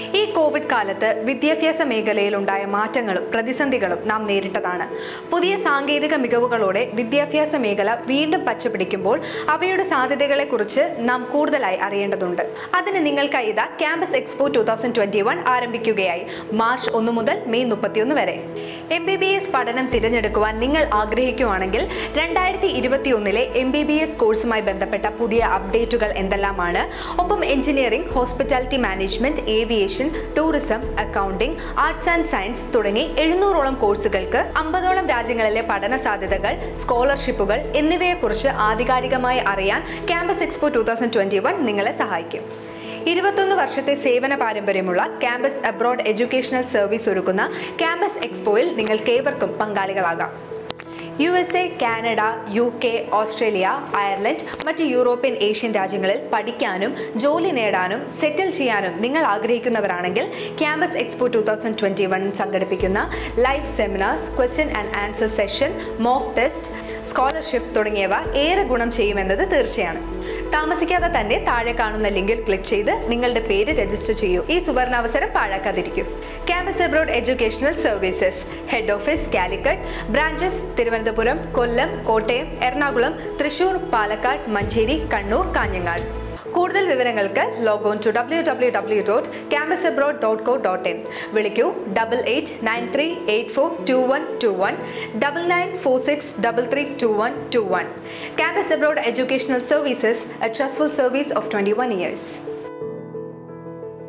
ഈ കോവിഡ് കാലത്ത് വിദ്യാഭ്യാസ മേഖലയിൽ ഉണ്ടായ മാറ്റങ്ങളും പ്രതിസന്ധികളും നാം നേരിട്ടതാണ് പുതിയ സാങ്കേതിക മികവുകളോടെ വിദ്യാഭ്യാസ മേഖല വീണ്ടും പച്ചപിടിക്കുമ്പോൾ അവയുടെ സാധ്യതകളെക്കുറിച്ച് നാം കൂടുതലായി അറിയേണ്ടതുണ്ട് അതിന് നിങ്ങൾക്കായി ഇതാ campus expo two thousand twenty one ആരംഭിക്കുകയായി മാർച്ച് ഒന്ന് മുതൽ മെയ് മുപ്പത്തിയൊന്ന് വരെ എം ബി ബി എസ് പഠനം തിരഞ്ഞെടുക്കുവാൻ നിങ്ങൾ ആഗ്രഹിക്കുവാണെങ്കിൽ രണ്ടായിരത്തി ഇരുപത്തി ഒന്നിലെ എം ബി ബി എസ് കോഴ്സുമായി ബന്ധപ്പെട്ട പുതിയ അപ്ഡേറ്റുകൾ എന്തെല്ലാമാണ് ഒപ്പം engineering hospitality management aviation tourism accounting arts and science തുടങ്ങി എഴുന്നൂറോളം കോഴ്സുകൾക്ക് അമ്പതോളം രാജ്യങ്ങളിലെ പഠന സാധ്യതകൾ സ്കോളർഷിപ്പുകൾ എന്നിവയെക്കുറിച്ച് ആധികാരികമായി അറിയാൻ campus expo two thousand twenty one നിങ്ങളെ സഹായിക്കും ഇരുപത്തൊന്ന് വർഷത്തെ സേവന പാരമ്പര്യമുള്ള ക്യാമ്പസ് അബ്രോഡ് എഡ്യൂക്കേഷണൽ സർവീസ് ഒരുക്കുന്ന ക്യാമ്പസ് എക്സ്പോയിൽ നിങ്ങൾക്കേവർക്കും പങ്കാളികളാകാം U S A Canada U K Australia Ireland മറ്റ് യൂറോപ്യൻ ഏഷ്യൻ രാജ്യങ്ങളിൽ പഠിക്കാനും ജോലി നേടാനും സെറ്റിൽ ചെയ്യാനും നിങ്ങൾ ആഗ്രഹിക്കുന്നവരാണെങ്കിൽ campus expo two thousand twenty one സംഘടിപ്പിക്കുന്ന live seminars question and answer session mock test scholarship തുടങ്ങിയവ ഏറെ ഗുണം ചെയ്യുമെന്നത് തീർച്ചയാണ് താമസിക്കാതെ തന്നെ താഴെ കാണുന്ന ലിങ്കിൽ ക്ലിക്ക് ചെയ്ത് നിങ്ങളുടെ പേര് രജിസ്റ്റർ ചെയ്യൂ ഈ സുവർണാവസരം പാഴാക്കാതിരിക്കൂ campus abroad educational services head office Calicut branches Thiruvananthapuram Kollam Kottayam Ernakulam Thrissur Palakkad Manjeri Kanhangad കാഞ്ഞങ്ങാട് കൂടുതൽ വിവരങ്ങൾക്ക് log on to W W W dot campus abroad dot co dot in വിളിക്കൂ double eight nine three eight four two one two one double nine four six double three two one two one campus abroad educational services a trustful service of twenty one years